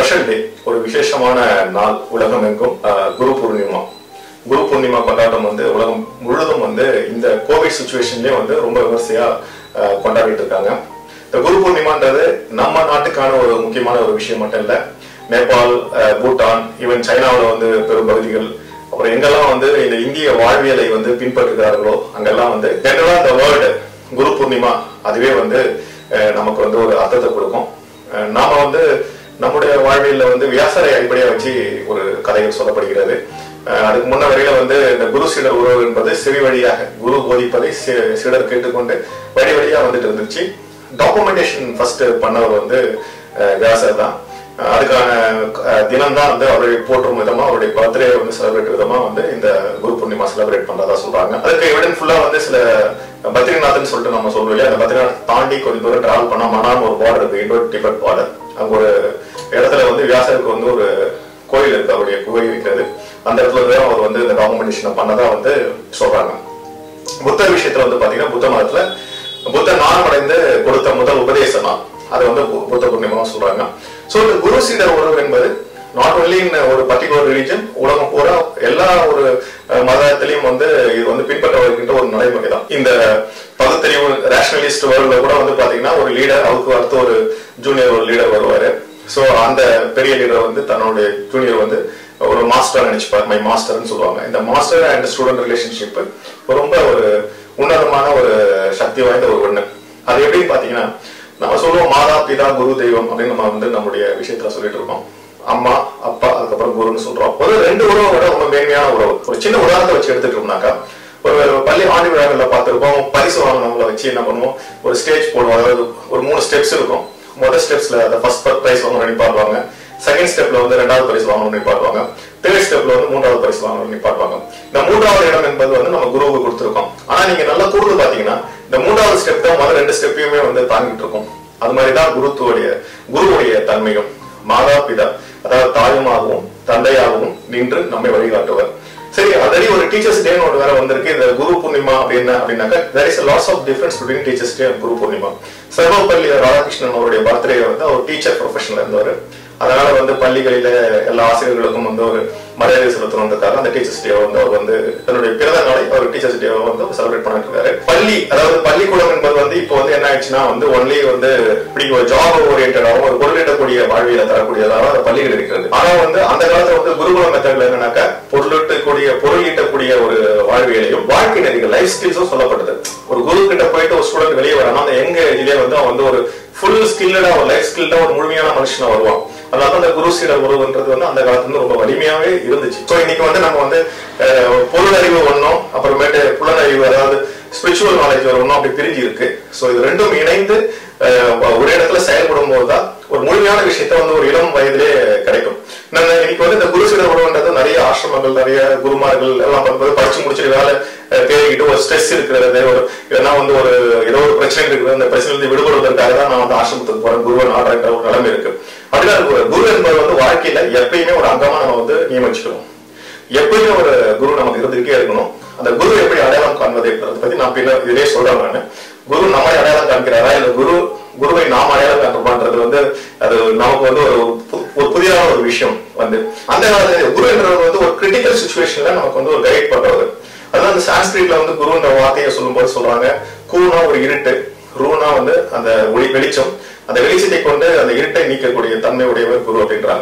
Special day ஒரு விசேஷமான நாள் உலகம் எங்கும் அஹ், குரு பூர்ணிமா குரு பூர்ணிமா கொண்டாட்டம் வந்து உலகம் முழுதும் வந்து இந்த கோவிட் சுச்சுவேஷன்லயே வந்து ரொம்ப விமர்சையா அஹ், கொண்டாடிட்டு இருக்காங்க இந்த குரு பூர்ணிமான்றது நம்ம நாட்டுக்கான ஒரு முக்கியமான ஒரு விஷயம் மட்டும் இல்ல நேபாள் அஹ், பூட்டான் ஈவன் சைனாவில் வந்து பெரும் பகுதிகள் அப்புறம் எங்கெல்லாம் வந்து இந்த இந்திய வாழ்வியலை வந்து பின்பற்றுகிறார்களோ அங்கெல்லாம் வந்து ஜெனரலா இந்த வேர்ல்டு குரு பூர்ணிமா அதுவே வந்து அஹ், நமக்கு வந்து ஒரு அர்த்தத்தை கொடுக்கும் அஹ், நாம வந்து நம்முடைய வாழ்வியல்ல வந்து வியாசரை அடிப்படையா வச்சு ஒரு கதைகள் சொல்லப்படுகிறது அஹ், அதுக்கு முன்ன வரையில வந்து இந்த குரு சீடர் உறவு என்பது செவி வழியாக குரு போதிப்பதை சீ- சீடர் கேட்டுக்கொண்டு வழி வழியா வந்துட்டு இருந்துச்சு டாக்குமெண்டேஷன் ஃபர்ஸ்ட் பண்ணவர் வந்து அஹ், வியாசர் தான் அஹ், அதுக்கான தினம் தான் வந்து அவருடைய போற்றும் விதமா அவருடைய பர்த்டே வந்து செலிப்ரேட் விதமா வந்து இந்த குரு பூர்ணிமா செலிப்ரேட் பண்றதா சொல்றாங்க அதுக்கு எவிடன்ஸ் ஃபுல்லா வந்து சில பத்ரிநாத்னு சொல்லிட்டு நம்ம சொல்லுவோம் இல்லையா அந்த பத்ரிநாத் தாண்டி கொஞ்சம் தூரம் டிராவல் பண்ணா மனான்னு ஒரு பார்டர் இருக்கு இண்டோ டிபெட் பார்டர் அங்க ஒரு இடத்துல வந்து வியாசருக்கு வந்து ஒரு கோயில் இருக்கு அவருடைய குகை இருக்கிறது அந்த இடத்துல தான் அவர் வந்து இந்த டாக்குமெண்டேஷனை பண்ணதா வந்து சொல்றாங்க புத்தர் விஷயத்துல வந்து பாத்தீங்கன்னா புத்த மதத்துல புத்தர் நாணமடைந்து கொடுத்த முதல் உபதேசமா அது வந்து பு- புத்த பூர்ணிமா சொல்றாங்க சோ இந்த குரு சீடர் உறவு என்பது நாட் ஒன்லி இன் ஒரு பர்டிகுலர் ரிலீஜன் உலகம் பூரா எல்லா ஒரு அஹ், மதத்திலையும் வந்து இது வந்து பின்பற்ற வருகின்ற ஒரு நடைமுறை தான் இந்த பகுத்தறிவு ரேஷனலிஸ்ட் வேர்ல்ட்ல கூட வந்து பாத்தீங்கன்னா ஒரு லீடர் அவருக்கு அடுத்து ஒரு ஜூனியர் ஒரு லீடர் வருவாரு சோ அந்த பெரிய லீடர் வந்து தன்னுடைய ஜூனியர் வந்து ஒரு மாஸ்டர் நினைச்சுப்பார் மை மாஸ்டர்னு சொல்லுவாங்க இந்த மாஸ்டர் அண்ட் ஸ்டூடெண்ட் ரிலேஷன்ஷிப் ரொம்ப ஒரு உன்னதமான ஒரு சக்தி வாய்ந்த ஒரு ஒண்ணு அது எப்படின்னு பாத்தீங்கன்னா நம்ம சொல்லுவோம் மாதா பிதா குரு தெய்வம் அப்படின்னு நம்ம வந்து நம்முடைய விஷயத்துல சொல்லிட்டு இருக்கோம் அம்மா அப்பா அதுக்கப்புறம் குருன்னு சொல்றோம் ஒரு ரெண்டு உறவை விட ரொம்ப மேன்மையான உறவு ஒரு சின்ன உதாரணத்தை வச்சு எடுத்துட்டோம்னாக்கா ஒரு பள்ளி ஆண்டு விழாவில் பார்த்திருப்போம் பரிசு வாங்கினவங்கள வச்சு என்ன பண்ணுவோம் ஒரு ஸ்டேஜ் போடுவோம் அதாவது ஒரு மூணு ஸ்டெப்ஸ் இருக்கும் முதல் ஸ்டெப்ஸ்ல அந்த ஃபர்ஸ்ட் பிரைஸ் வாங்கணும் நிப்பாட்டுவாங்க செகண்ட் ஸ்டெப்ல வந்து ரெண்டாவது பரிசு வாங்கணும் நிப்பாட்டுவாங்க தேர்ட் ஸ்டெப்ல வந்து மூன்றாவது பரிசு வாங்கணும் நிப்பாட்டுவாங்க இந்த மூன்றாவது இடம் என்பது வந்து நம்ம குருவுக்கு கொடுத்துருக்கோம் ஆனா நீங்க நல்லா கூர்ந்து பாத்தீங்கன்னா இந்த மூன்றாவது ஸ்டெப் தான் முதல் ரெண்டு ஸ்டெப்பையுமே வந்து தாங்கிட்டு இருக்கும் அது மாதிரிதான் குருத்துவடைய குருவுடைய தன்மையும் மாதா பிதா அதாவது தாயுமாகவும் தந்தையாகவும் நின்று நம்மை வழிகாட்டுவர் சரி ஆல்ரெடி ஒரு டீச்சர்ஸ் டே ஒன்று வேற வந்திருக்கு இந்த குரு பூர்ணிமா அப்படின்னா அப்படின்னாக்கா there is a lots of difference between teachers day and குரு பூர்ணிமா சர்வப்பள்ளி ராதாகிருஷ்ணன் அவருடைய பர்த்டே வந்து அவர் டீச்சர் ப்ரொஃபஷன்ல இருந்தவர் அதனால வந்து பள்ளிகளில எல்லா ஆசிரியர்களுக்கும் வந்து ஒரு மரியாதை செலுத்தணுன்றதுக்காக அந்த டீச்சர்ஸ் டே வந்து அவர் வந்து தன்னுடைய பிறந்த நாளை அவர் டீச்சர்ஸ் டே வந்து செலிப்ரேட் பண்ணிட்டு இருக்காரு பள்ளி அதாவது பள்ளிக்கூடம் என்பது வந்து இப்போ வந்து என்ன ஆயிடுச்சுன்னா வந்து ஒன்லி வந்து இப்படி ஒரு ஜாப் ஓரியன்டாகவும் ஒரு பொருளீட்டக்கூடிய வாழ்வியல தரக்கூடியதாக அந்த பள்ளிகள் இருக்கிறது ஆனா வந்து அந்த காலத்துல வந்து குருகுல மெத்தட்ல என்னன்னாக்கா பொருளீட்டக்கூடிய பொருளீட்டக்கூடிய ஒரு வாழ்வியலையும் வாழ்க்கை நெறிகள் லைஃப் ஸ்கில்ஸும் சொல்லப்பட்டது ஒரு குரு கிட்ட போயிட்டு ஒரு ஸ்டூடெண்ட் வெளியே வரானா அந்த எங்க இதுலயே வந்து அவன் வந்து ஒரு ஃபுல் ஸ்கில்லடா ஒரு லைஃப் ஸ்கில்டா ஒரு முழுமையான மனுஷனா வருவான் அதனால அந்த குரு சீடர் உறவுன்றது வந்து அந்த காலத்துல இருந்து ரொம்ப வலிமையாவே இருந்துச்சு சோ இன்னைக்கு வந்து நம்ம வந்து அஹ், பொருளறிவு ஒண்ணும் அப்புறமேட்டு புலனறிவு அதாவது ஸ்பிரிச்சுவல் நாலேஜ் ஒன்றும் அப்படி பிரிஞ்சு இருக்கு சோ இது ரெண்டும் இணைந்து அஹ், ஒரே இடத்துல செயல்படும் போதுதான் ஒரு முழுமையான விஷயத்த வந்து ஒரு இளம் வயதிலே கிடைக்கும் நம்ம இன்னைக்கு வந்து இந்த குரு சீடர் உறவுன்றது நிறைய ஆசிரமங்கள் நிறைய குருமார்கள் எல்லாம் பண்ணும்போது படிச்சு முடிச்சுட்டு வேலை அஹ், தேடிக்கிட்டு ஒரு ஸ்ட்ரெஸ் இருக்கிறது ஒரு ஏன்னா வந்து ஒரு ஏதோ ஒரு பிரச்சனை இருக்குது அந்த பிரச்சனை இருந்து விடுபடுவதற்காக தான் நான் வந்து ஆசிரமத்துக்கு போறேன் குருவை நாடுற ஒரு நிலைமை இருக்கு அப்படிதான் இருக்கு. குரு என்பது வந்து வாழ்க்கையில எப்பயுமே ஒரு அங்கமா நம்ம வந்து நியமிச்சுக்கணும் எப்பயுமே ஒரு குரு நமக்கு இருந்துகிட்டே இருக்கணும் அந்த குரு எப்படி அடையாளம் காண்பதைன்றதை பத்தி நான் பின்ன இதிலே சொல்றேன் நான் குரு நம்மை அடையாளம் காண்கிறாரா இல்ல குரு குருவை நாம் அடையாளம் காண்போமான்றது வந்து அது நமக்கு வந்து ஒரு பு- ஒரு புதிதான ஒரு விஷயம் வந்து அந்த காலத்துல குரு என்றவர் வந்து ஒரு கிரிட்டிக்கல் சுச்சுவேஷன்ல நமக்கு வந்து ஒரு கைட் பண்றவர் அதான் அந்த சான்ஸ்கிரிட்ல வந்து குருன்ற வார்த்தையை சொல்லும்போது சொல்றாங்க கூனா ஒரு இருட்டு ரூனா வந்து அந்த ஒளி வெளிச்சம் அந்த வெளிச்சத்தை கொண்டு அந்த இருட்டை நீக்கக்கூடிய தன்மை உடையவர் குரு அப்படின்றாங்க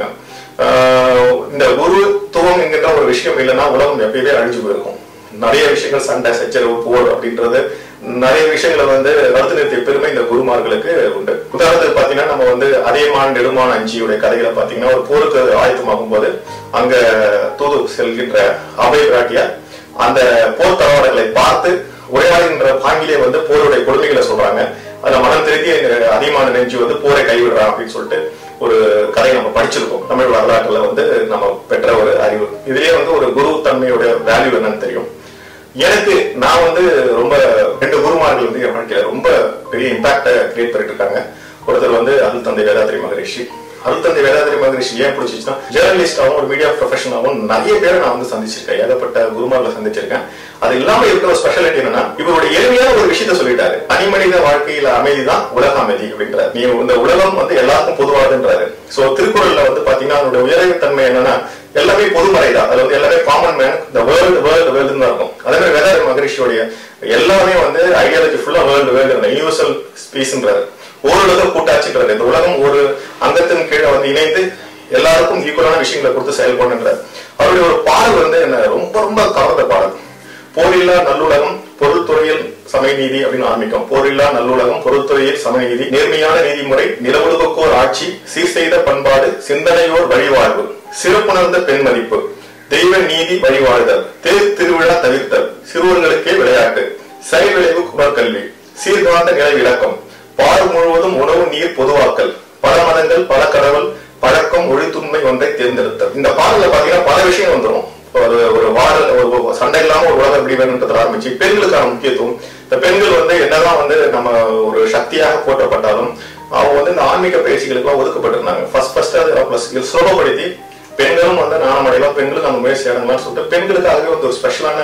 ஆஹ் இந்த குருத்துவம் என்கின்ற ஒரு விஷயம் இல்லைன்னா உலகம் எப்பயுமே அழிஞ்சு போயிருக்கும் நிறைய விஷயங்கள் சண்டை சச்சரவு போர் அப்படின்றது நிறைய விஷயங்களை வந்து வளர்த்து நிறுத்திய பெருமை இந்த குருமார்களுக்கு உண்டு உதாரணத்துக்கு பாத்தீங்கன்னா நம்ம வந்து அதியமான் நெடுமான் அஞ்சியுடைய கதைகளை பாத்தீங்கன்னா ஒரு போருக்கு ஆயத்தமாகும் போது அங்க தூது செல்கின்ற அபய பிராட்டியார் அந்த போர் தளவாடங்களை பார்த்து உரையாடுகின்ற பாங்கிலே வந்து போருடைய கொடுமைகளை சொல்றாங்க அதுல மனம் திருத்தி அதிகமான நெஞ்சு வந்து போரை கைவிடுறான் அப்படின்னு சொல்லிட்டு ஒரு கதையை நம்ம படிச்சிருக்கோம் தமிழ் வரலாற்றுல வந்து நம்ம பெற்ற ஒரு அறிவு இதுலயே வந்து ஒரு குரு தன்மையோட வேல்யூ என்னன்னு தெரியும் எனக்கு நான் வந்து ரொம்ப ரெண்டு குருமார்கள் வந்து என் வாழ்க்கையில ரொம்ப பெரிய இம்பாக்ட கிரியேட் பண்ணிட்டு இருக்காங்க ஒருத்தர் வந்து அருள் தந்தை வேதாத்ரி மகரிஷி அருள்தந்தை வேதாதிரி மகரிஷி ஏன் பிடிச்சிச்சுன்னா ஜேர்னலிஸ்டாவும் ஒரு மீடியா ப்ரொஃபஷனாவும் நிறைய பேரை நான் வந்து சந்திச்சிருக்கேன் ஏகப்பட்ட குருமார்களை சந்திச்சிருக்கேன் அது இல்லாம இருக்கிற ஒரு ஸ்பெஷாலிட்டி என்னன்னா இவருடைய எளிமையான ஒரு விஷயத்த சொல்லிட்டாரு தனி மனித வாழ்க்கையில அமைதி தான் உலக அமைதி அப்படின்றாரு நீ இந்த உலகம் வந்து எல்லாருக்கும் பொதுவாதுன்றாரு சோ திருக்குறள்ல வந்து பாத்தீங்கன்னா அதனுடைய உயர்வு தன்மை என்னன்னா எல்லாமே பொதுமறை தான் அது வந்து எல்லாமே காமன் மேன் இந்த வேர்ல்டு வேர்ல்டு வேர்ல்டு தான் இருக்கும் அதே மாதிரி வேதாரி மகரிஷியோடைய எல்லாமே வந்து ஐடியாலஜி ஃபுல்லா வேர்ல்டு வேர்ல்டு யூனிவர்சல் ஸ்பீஸ்ன்றாரு ஓருலக கூட்டாட்சின்றாரு இந்த உலகம் ஒரு அங்கத்தின் கீழே வந்து இணைந்து எல்லாருக்கும் ஈக்குவலான விஷயங்களை கொடுத்து செயல்படுன்றார் அவருடைய ஒரு பாடல் வந்து என்ன ரொம்ப ரொம்ப கவர்ந்த பாடல் போரில்லா நல்லுலகம் பொருள் துறையில் சமயநீதி அப்படின்னு ஆரம்பிக்கும் போரில்லா நல்லுலகம் பொருள் துறையில் சமயநீதி நேர்மையான நீதிமுறை நிலவுலகோர் ஆட்சி சீர் செய்த பண்பாடு சிந்தனையோர் வழிவாழ்வு சிறப்புணர்ந்த பெண் மதிப்பு தெய்வ நீதி வழிவாழ்தல் தேர் திருவிழா தவிர்த்தல் சிறுவர்களுக்கே விளையாட்டு செயல் விளைவு குணக்கல்வி சீர்காந்த நிலை விளக்கம் பாடு முழுவதும் உணவு நீர் பொதுவாக்கல் பல மதங்கள் பல கடவுள் பழக்கம் ஒழித்துண்மை ஒன்றை தேர்ந்தெடுத்தல் இந்த பாடல்ல பாத்தீங்கன்னா பல விஷயம் வந்துடும் ஒரு ஒரு வார ஒரு ஒரு சண்டை இல்லாம ஒரு உலகம் எப்படி வேணும்ன்றதுல ஆரம்பிச்சு பெண்களுக்கான முக்கியத்துவம் இந்த பெண்கள் வந்து என்னதான் வந்து நம்ம ஒரு சக்தியாக போற்றப்பட்டாலும் அவங்க வந்து இந்த ஆன்மீக பயிற்சிகளுக்கு ஒதுக்கப்பட்டிருந்தாங்க ஃபர்ஸ்ட் ஃபர்ஸ்ட் அது அவங்களை சுலபப்படுத்தி பெண்களும் வந்து நாணம் அடையலாம் பெண்களும் நம்ம முயற்சி அடங்கலாம் சொல்லிட்டு பெண்களுக்காகவே வந்து ஒரு ஸ்பெஷலான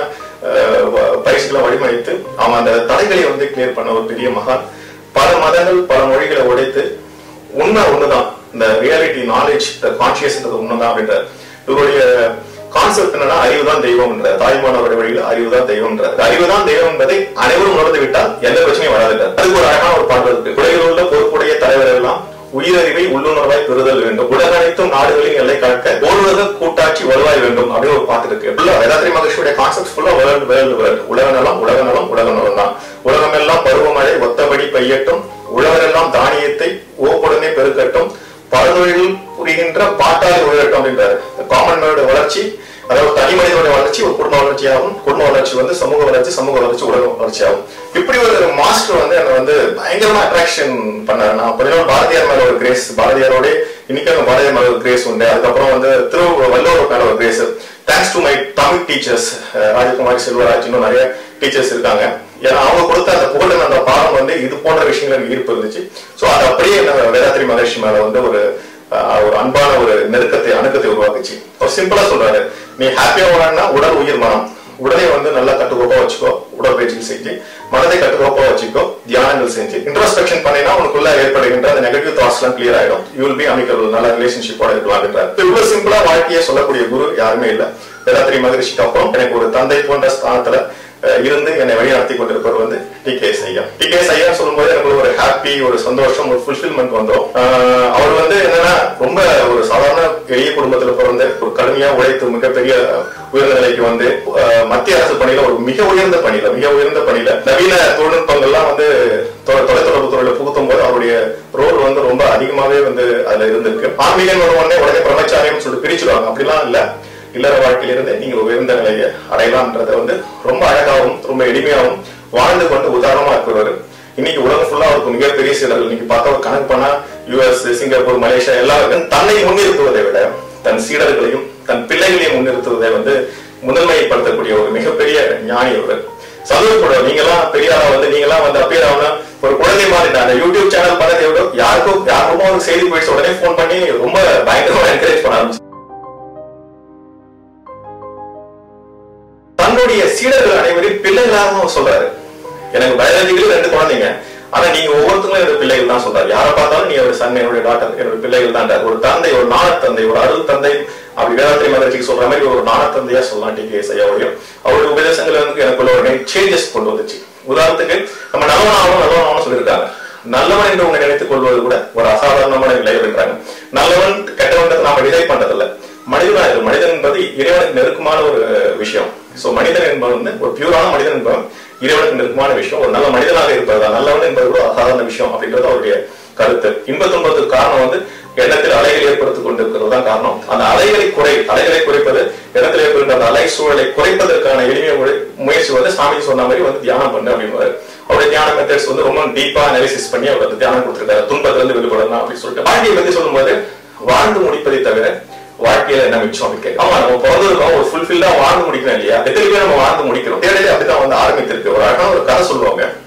பயிற்சிகளை வடிவமைத்து அவங்க அந்த தடைகளை வந்து கிளியர் பண்ண ஒரு பெரிய மகான் பல மதங்கள் பல மொழிகளை உடைத்து உண்மை ஒண்ணுதான் இந்த ரியாலிட்டி நாலேஜ் கான்சியஸ்ன்றது உண்மைதான் அப்படின்ற இவருடைய கான்செப்ட் என்னன்னா அறிவு தான் தெய்வம்ன்ற தாய்மானவருடைய வழியில அறிவு தான் தெய்வம்ன்ற அறிவு தான் தெய்வம் என்பதை அனைவரும் உணர்ந்து விட்டால் எந்த பிரச்சனையும் வராது அதுக்கு ஒரு அழகான ஒரு பாடல் இருக்கு உலகில் உள்ள பொறுப்புடைய தலைவர் எல்லாம் உயிரறிவை உள்ளுணர்வாய் பெறுதல் வேண்டும் உலக அனைத்தும் நாடுகளின் எல்லை காக்க ஓருலக கூட்டாட்சி வலுவாய் வேண்டும் அப்படின்னு ஒரு பாட்டு இருக்கு ஃபுல்லா வேதாத்திரி மகர்ஷியுடைய கான்செப்ட் ஃபுல்லா வேர்ல்டு வேர்ல்டு வேர்ல்டு உலக நலம் உலக நலம் உலக நலம் தான் உலகமெல்லாம் பருவமழை ஒத்தபடி பெய்யட்டும் உழவரெல்லாம் தானியத்தை ஓப்புடனே பெருக்கட்டும் பலதொழில் புரிகின்ற பாட்டாளி உயரட்டும் அப்படின்றாரு காமன் மேனோட வளர்ச்சி அதாவது தனி மனிதனுடைய வளர்ச்சி ஒரு குடும்ப வளர்ச்சியாகும் குடும்ப வளர்ச்சி வந்து சமூக வளர்ச்சி சமூக வளர்ச்சி உலக வளர்ச்சியாகும் இப்படி ஒரு மாஸ்டர் வந்து என்ன வந்து பயங்கரமா அட்ராக்ஷன் பண்ணாரு நான் கொஞ்சம் பாரதியார் மேல ஒரு கிரேஸ் பாரதியாரோட இன்னைக்கு அந்த பாரதியார் மேல ஒரு கிரேஸ் உண்டு அதுக்கப்புறம் வந்து திரு வல்லூர் மேல ஒரு grace thanks to my Tamil teachers Rajakumari Selvaraj இன்னும் நிறைய டீச்சர்ஸ் இருக்காங்க ஏன்னா அவங்க கொடுத்த அந்த புகழ் அந்த பாடம் வந்து இது போன்ற விஷயங்கள் எனக்கு ஈர்ப்பு இருந்துச்சு சோ அது அப்படியே என்ன வேதாத்திரி மகர்ஷி மேல வந்து ஒரு ஆஹ், ஒரு அன்பான ஒரு நெருக்கத்தை அணுக்கத்தை உருவாக்குச்சு அவர் சிம்பிளா சொல்றாரு நீ ஹாப்பியா வாழனா உடல் உயிர் மனம் உடலை வந்து நல்லா கட்டுக்கோப்பா வச்சுக்கோ உடற்பயிற்சி செஞ்சு மனதை கட்டுக்கோப்பா வச்சுக்கோ தியானங்கள் செஞ்சு இன்ட்ரோஸ்பெக்ஷன் பண்ணினா உனக்குள்ள ஏற்படுகின்ற அந்த நெகட்டிவ் தாட்ஸ் எல்லாம் கிளியர் ஆயிடும் யூ வில் பி அமிக்கபிள் நல்ல ரிலேஷன்ஷிப்போட இருக்கலாம்ன்றார் இவ்வளவு சிம்பிளா வாழ்க்கையை சொல்லக்கூடிய குரு யாருமே இல்ல வேதாத்திரி மகரிஷிக்கு அப்புறம் எனக்கு ஒரு தந்தை போன்ற ஸ்தானத்துல அஹ், இருந்து என்னை வழி நடத்தி கொண்டிருப்பவர் வந்து டி கே ஐயா டி கே ஐயா சொல்லும்போது எனக்கு ஒரு ஹாப்பி ஒரு சந்தோஷம் ஒரு ஃபுல்ஃபில்மெண்ட் வந்துடும் ஆஹ், அவர் வந்து என்னன்னா ரொம்ப ஒரு சாதாரண எளிய குடும்பத்துல பிறந்து ஒரு கடுமையா உழைத்து மிகப்பெரிய உயர்ந்த நிலைக்கு வந்து ஆஹ், மத்திய அரசு பணியில ஒரு மிக உயர்ந்த பணியில மிக உயர்ந்த பணியில நவீன தொழில்நுட்பங்கள்லாம் வந்து தொ- தொலைத்தொடர்பு துறையில புகுத்தும் போது அவருடைய ரோல் வந்து ரொம்ப அதிகமாவே வந்து அதுல இருந்திருக்கு ஆன்மீகம் உடனே உடனே பிரம்மச்சாரியம் சொல்லிட்டு பிரிச்சுடுவாங்க அப்படிலாம் இல்ல இல்லற வாழ்க்கையிலிருந்து நீங்க உயர்ந்த நிலையை அடையலாம்ன்றத வந்து ரொம்ப அழகாவும் ரொம்ப எளிமையாகவும் வாழ்ந்து கொண்டு உதாரணமா இருக்கிறவர் இன்னைக்கு உலகம் ஃபுல்லா அவருக்கு மிகப்பெரிய சிலர் இன்னைக்கு பார்த்தா ஒரு கணக்கு பண்ணா யுஎஸ் சிங்கப்பூர் மலேசியா எல்லாருக்கும் தன்னை முன்னிறுத்துவதை விட தன் சீடர்களையும் தன் பிள்ளைகளையும் முன்னிறுத்துவதை வந்து முதன்மைப்படுத்தக்கூடிய ஒரு மிகப்பெரிய ஞானி அவர் சந்தோஷப்பட நீங்களாம் பெரியாரா வந்து நீங்களாம் வந்து அப்பேர் ஆகணும் ஒரு குழந்தை மாதிரி நான் யூடியூப் சேனல் பண்ணதை விட யாருக்கும் யாருக்கும் ஒரு செய்தி போயிடுச்சு உடனே ஃபோன் பண்ணி ரொம்ப பயங்கரமா என்கரேஜ் பண்ண ஆரம்பிச்சு தன்னுடைய சீடர்கள் அனைவரையும் பிள்ளைகளாக அவர் சொல்றாரு எனக்கு பயாலஜிக்கலி ரெண்டு குழந்தைங்க ஆனா நீங்க ஒவ்வொருத்தங்களும் என்னோட பிள்ளைகள் தான் சொல்றாரு யாரை பார்த்தாலும் நீ ஒரு சன் என்னுடைய டாக்டர் என்னோட பிள்ளைகள் தான் ஒரு தந்தை ஒரு நாண தந்தை ஒரு அருள் தந்தை அப்படி வேதாத்திரி மகர்ஜிக்கு சொல்ற மாதிரி ஒரு நாண தந்தையா சொல்லலாம் டி கே ஐயாவையும் அவருடைய உபதேசங்கள் வந்து எனக்குள்ள ஒரு சேஞ்சஸ் கொண்டு வந்துச்சு உதாரணத்துக்கு நம்ம நல்லவன் ஆகணும் நல்லவன் ஆகணும் சொல்லியிருக்காங்க நல்லவன் என்று உங்களை நினைத்துக் கொள்வது கூட ஒரு அசாதாரணமான நிலை இருக்கிறாங்க நல்லவன் கெட்டவன் நாம டிசைட் பண்றதில்ல மனிதனா இருக்கு மனிதன் என்பது இறைவனுக்கு நெருக்கமான ஒரு விஷயம் சோ மனிதன் என்பது வந்து ஒரு பியூரான மனிதன் என்பவன் இறைவனுக்கு நெருக்கமான விஷயம் ஒரு நல்ல மனிதனாக இருப்பதா நல்லவன் என்பது கூட அசாதாரண விஷயம் அப்படின்றது அவருடைய கருத்து இன்ப துன்பத்துக்கு காரணம் வந்து எண்ணத்தில் அலைகள் ஏற்படுத்திக் கொண்டிருக்கிறது தான் காரணம் அந்த அலைகளை குறை அலைகளை குறைப்பது எண்ணத்தில் ஏற்படுகின்ற அந்த அலை சூழலை குறைப்பதற்கான எளிமைய முறை முயற்சி வந்து சாமி சொன்ன மாதிரி வந்து தியானம் பண்ணு அப்படின்னு அவருடைய தியான மெத்தட்ஸ் வந்து ரொம்ப டீப்பா அனாலிசிஸ் பண்ணி அவர் வந்து தியானம் கொடுத்திருக்காரு துன்பத்துல இருந்து வெளிப்படலாம் அப்படின்னு சொல்லிட்டு வாழ்க்கையை பத்தி சொல்லும்போது வாழ்ந்து முடிப்பதை தவிர வாழ்க்கையில என்ன மிச்சம் அப்படின்னு கேட்க ஆமா நம்ம பிறந்திருக்கோம் ஒரு ஃபுல்ஃபில்லா வாழ்ந்து முடிக்கணும் இல்லையா எத்தனை பேர் நம்ம வாழ்ந்து முடிக்கிறோம் தேடலே அப்படிதான் வந்து ஆரம்பித்திருக்கு ஒரு அழகான ஒரு கதை சொல்லுவாங்க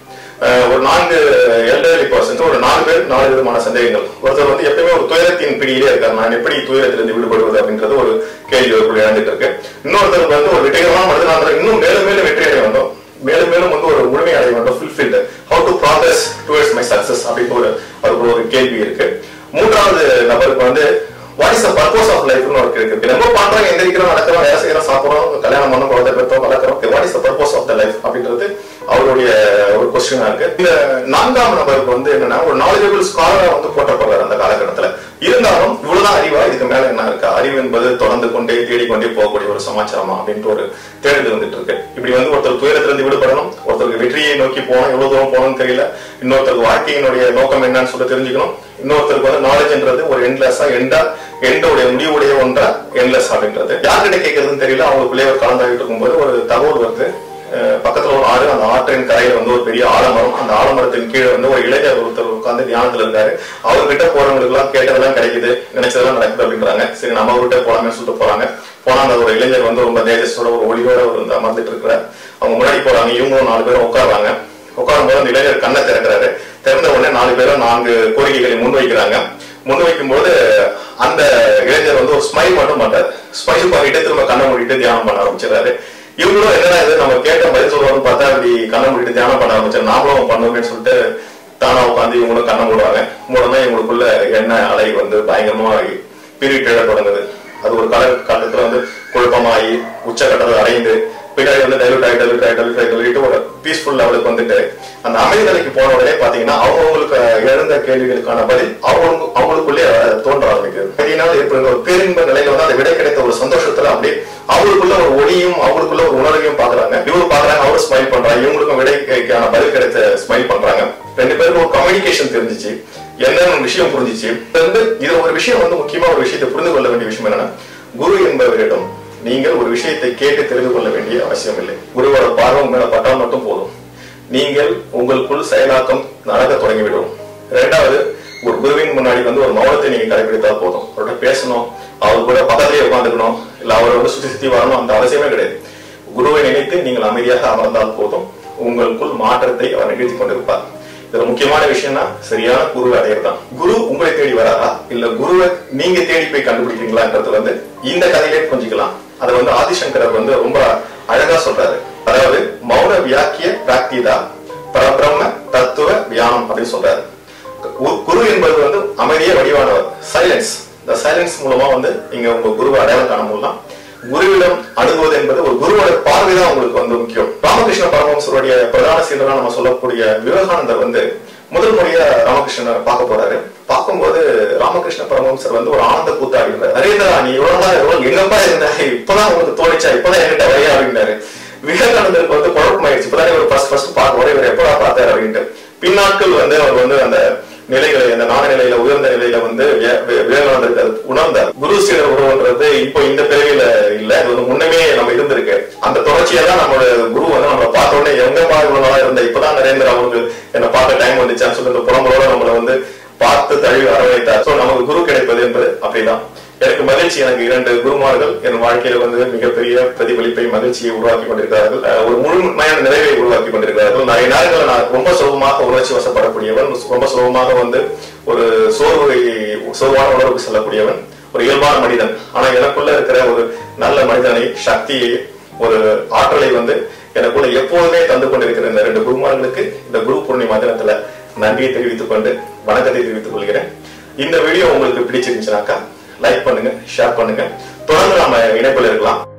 அஹ், ஒரு நான்கு எல்டர்லி பர்சன்ஸ் ஒரு நாலு பேர் நாலு விதமான சந்தேகங்கள் ஒருத்தர் வந்து எப்பயுமே ஒரு துயரத்தின் பிடியிலே இருக்காரு நான் எப்படி துயரத்திலிருந்து விடுபடுவது அப்படின்றது ஒரு கேள்வி ஒரு இழந்துட்டு இருக்கு இன்னொருத்தருக்கு வந்து ஒரு வெற்றிகரமான மனிதனாக இன்னும் மேலும் மேலும் வெற்றி அடைய வேண்டும் மேலும் மேலும் வந்து ஒரு முழுமை அடைய வேண்டும் fulfilled how to progress towards my success அப்படின்னு ஒரு அவருக்கு ஒரு கேள்வி இருக்கு மூன்றாவது நபருக்கு வந்து what is the purpose of லைஃப்னு ஒரு இருக்கு ரொம்ப பண்றோம் எந்திரிக்கிறோம் நடக்கிறோம் வேலை செய்யறோம் சாப்பிடுறோம் கல்யாணம் பண்ணோம் குழந்தை பெற்றோம் வளர்க்குறோம் what is the purpose of the life அப்படின்றது அவருடைய ஒரு கொஸ்டினா இருக்கு இந்த நான்காம் நபருக்கு வந்து என்னன்னா ஒரு நாலேஜபிள் ஸ்காலரா வந்து போட்டப்படுறாரு அந்த காலகட்டத்துல இருந்தாலும் இவ்வளவுதான் அறிவா இதுக்கு மேல என்ன இருக்கா அறிவு என்பது தொடர்ந்து கொண்டே தேடிக்கொண்டே போகக்கூடிய ஒரு சமாச்சாரமா அப்படின்ட்டு ஒரு தேடுதல் வந்துட்டு இருக்கு இப்படி வந்து ஒருத்தர் துயரத்திலிருந்து விடுபடணும் ஒருத்தருக்கு வெற்றியை நோக்கி போகணும் எவ்வளவு தூரம் போகணும்னு தெரியல இன்னொருத்தருக்கு வாழ்க்கையினுடைய நோக்கம் என்னன்னு சொல்லி தெரிஞ்சுக்கணும் இன்னொருத்தருக்கு வந்து நாலேஜ்ன்றது ஒரு எண்ட்லெஸ்ஸா எண்டா எண்டோடைய முடிவுடைய ஒன்றா எண்ட்லெஸ் அப்படின்றது யார்கிட்ட கேட்கறதுன்னு தெரியல அவங்களுக்குள்ளே ஒரு கலந்தாகிட்டு இருக்கும்போது ஒரு தகவல் வருது அஹ் பக்கத்துல ஒரு ஆறு அந்த ஆற்றின் கரையில வந்து ஒரு பெரிய ஆலமரம் அந்த ஆலமரத்தின் கீழே வந்து ஒரு இளைஞர் ஒருத்தர் உட்கார்ந்து தியானத்துல இருக்காரு அவர்கிட்ட போறவங்களுக்கு எல்லாம் கேட்டதெல்லாம் கிடைக்குது நினைச்சதெல்லாம் நடக்குது அப்படின்றாங்க சரி நம்ம அவர்கிட்ட போலாமே சொல்லிட்டு போறாங்க போனா அந்த ஒரு இளைஞர் வந்து ரொம்ப தேஜஸோட ஒரு ஒளியோட ஒரு வந்து அமர்ந்துட்டு இருக்கிறார் அவங்க முன்னாடி போறாங்க இவங்களும் நாலு பேரும் உட்காருறாங்க உட்காரும் போது அந்த இளைஞர் கண்ணை திறக்கிறாரு திறந்த உடனே நாலு பேரும் நான்கு கோரிக்கைகளை முன்வைக்கிறாங்க முன்வைக்கும் போது அந்த இளைஞர் வந்து ஒரு ஸ்மைல் மட்டும் மாட்டார் ஸ்மைல் பண்ணிட்டு திரும்ப கண்ணை மூடிட்டு தியானம் பண்ண ஆரம்பிச்சிடறாரு இவங்களும் என்னடா இது நம்ம கேட்ட பதில் சொல்லுவாங்கன்னு பார்த்தா அப்படி கண்ணை மூடிட்டு தியானம் பண்ண ஆரம்பிச்சாரு நாமளும் பண்ணுவோம்னு சொல்லிட்டு தானா உட்காந்து இவங்களும் கண்ணை மூடுவாங்க மூடனா இவங்களுக்குள்ள எண்ணெய் அலை வந்து பயங்கரமா பீரிட் எழ தொடங்குது அது ஒரு கால கட்டத்துல வந்து குழப்பமாகி உச்சக்கட்டத்தை அடைந்து பின்னாடி வந்து டைலூட் ஆகி டைலூட் ஆகி டைலூட் ஆகி டைலூட் ஒரு பீஸ்ஃபுல் லெவலுக்கு வந்துட்டு அந்த அமைதி நிலைக்கு போன உடனே பாத்தீங்கன்னா அவங்களுக்கு எழுந்த கேள்விகளுக்கான பதில் அவங்க அவங்களுக்குள்ளே தோன்ற ஆரம்பிக்குது பதினால ஏற்படுகிற ஒரு பேரின்ப நிலையில வந்து அந்த விடை கிடைத்த ஒரு சந்தோஷத்துல அப்படியே அவங்களுக்குள்ள ஒரு ஒளியும் அவங்களுக்குள்ள ஒரு உணர்வையும் பாக்குறாங்க இவரு பாக்குறாங்க அவரும் ஸ்மைல் பண்றாங்க இவங்களுக்கும் விடைக்கான பதில் கிடைத்த ஸ்மைல் பண்றாங்க ரெண்டு பேருக்கும் ஒரு கம்யூனிகேஷன் தெரிஞ்சிச்சு என்னென்ன விஷயம் புரிஞ்சிச்சு இது வந்து இது ஒரு விஷயம் வந்து முக்கியமா ஒரு விஷயத்தை புரிந்து கொள்ள வேண்டிய விஷயம் என்னன்னா குரு என்பவரிடம் நீங்கள் ஒரு விஷயத்தை கேட்டு தெரிந்து கொள்ள வேண்டிய அவசியம் இல்லை குருவோட பார்வை உங்க மேல பட்டால் மட்டும் போதும் நீங்கள் உங்களுக்குள் செயலாக்கம் நடக்க தொடங்கிவிடும் இரண்டாவது ஒரு குருவின் முன்னாடி வந்து ஒரு மௌனத்தை நீங்க கடைபிடித்தால் போதும் அவர்கிட்ட பேசணும் அவர் கூட பக்கத்திலேயே உட்காந்துக்கணும் இல்ல அவரை வந்து சுத்தி சுத்தி வரணும் அந்த அவசியமே கிடையாது குருவை நினைத்து நீங்கள் அமைதியாக அமர்ந்தால் போதும் உங்களுக்குள் மாற்றத்தை அவர் நிகழ்த்தி கொண்டிருப்பார் இதுல முக்கியமான விஷயம்னா சரியான குருவை அடையறதான் குரு உங்களை தேடி வராரா இல்ல குருவை நீங்க தேடி போய் கண்டுபிடிக்கிறீங்களான்றது வந்து இந்த கதையிலே புரிஞ்சுக்கலாம் அதை வந்து ஆதிசங்கரர் வந்து ரொம்ப அழகா சொல்றாரு அதாவது மௌன வியாக்கிய பிராக்திதா பரபிரம்ம தத்துவ வியானம் அப்படின்னு சொல்றாரு கு- குரு என்பது வந்து அமைதியே வடிவானவர் சைலன்ஸ் இந்த சைலன்ஸ் மூலமா வந்து நீங்க உங்க குருவை அடையாளம் காண முடியலாம் குருவிடம் அணுகுவது என்பது ஒரு குருவோட பார்வைதான் உங்களுக்கு வந்து முக்கியம் ராமகிருஷ்ண பரமஹம்சருடைய பிரதான சீடரா நம்ம சொல்லக்கூடிய விவேகானந்தர் வந்து முதல் முறையா ராமகிருஷ்ணனை பார்க்க போறாரு பார்க்கும்போது ராமகிருஷ்ண பரமஹம்சர் வந்து ஒரு ஆனந்த கூத்தாடி இருந்தார் நரேந்திரா நீ இவ்வளவு நாள் எவ்வளவு எங்கப்பா இருந்த இப்பதான் உங்களுக்கு தோணிச்சா இப்பதான் என்கிட்ட வரையா அப்படின்னாரு விவேகானந்தருக்கு வந்து குழப்பமாயிடுச்சு இப்பதான் ஒரு ஃபர்ஸ்ட் ஃபர்ஸ்ட் பார்க்க வரை இவர் எப்படா பார்த்தாரு அப்படின்ட்டு பின்னாட்கள் வந்து அவர் வந்து அந்த நிலைகளை அந்த நாண நிலையில உயர்ந்த நிலையில வந்து வே- வே- விவேகானந்தருக்கு அது உணர்ந்தார் குரு சீடர் உறவுன்றது இப்போ இந்த பிறவியில இல்ல இது வந்து முன்னமே நம்ம இருந்திருக்கு அந்த தொடர்ச்சியா தான் நம்மளோட குரு வந்து நம்மளை பார்த்த உடனே எங்கம்மா இவ்வளவு நாளா இருந்த இப்பதான் நரேந்திர அவருக்கு என்ன பார்க்க டைம் வந்துச்சான்னு சொல்லி இந்த புலம்பலோட நம்மளை வந்து பார்த்து தழுவி அரவணைத்தார் சோ நமக்கு குரு கிடைப்பது என்பது அப்படிதான் எனக்கு மகிழ்ச்சி எனக்கு இரண்டு குருமார்கள் என் வாழ்க்கையில வந்து மிகப்பெரிய பிரதிபலிப்பை மகிழ்ச்சியை உருவாக்கி கொண்டிருக்கிறார்கள் அஹ் ஒரு முழுமையான நிறைவை உருவாக்கி கொண்டிருக்கிறார்கள் நிறைய நேரங்களில் நான் ரொம்ப சுலபமாக உணர்ச்சி வசப்படக்கூடியவன் ரொம்ப சுலபமாக வந்து ஒரு சோர்வை சோர்வான உணர்வுக்கு செல்லக்கூடியவன் ஒரு இயல்பான மனிதன் ஆனா எனக்குள்ள இருக்கிற ஒரு நல்ல மனிதனை சக்தியை ஒரு ஆற்றலை வந்து எனக்குள்ள எப்போதுமே தந்து கொண்டிருக்கிற இந்த ரெண்டு குருமார்களுக்கு இந்த குரு பூர்ணிமா தினத்துல நன்றியை தெரிவித்துக் கொண்டு வணக்கத்தை தெரிவித்துக் கொள்கிறேன் இந்த வீடியோ உங்களுக்கு பிடிச்சிருந்துச்சுனாக்கா லைக் பண்ணுங்க ஷேர் பண்ணுங்க தொடர்ந்து நாம இணைப்பில் இருக்கலாம்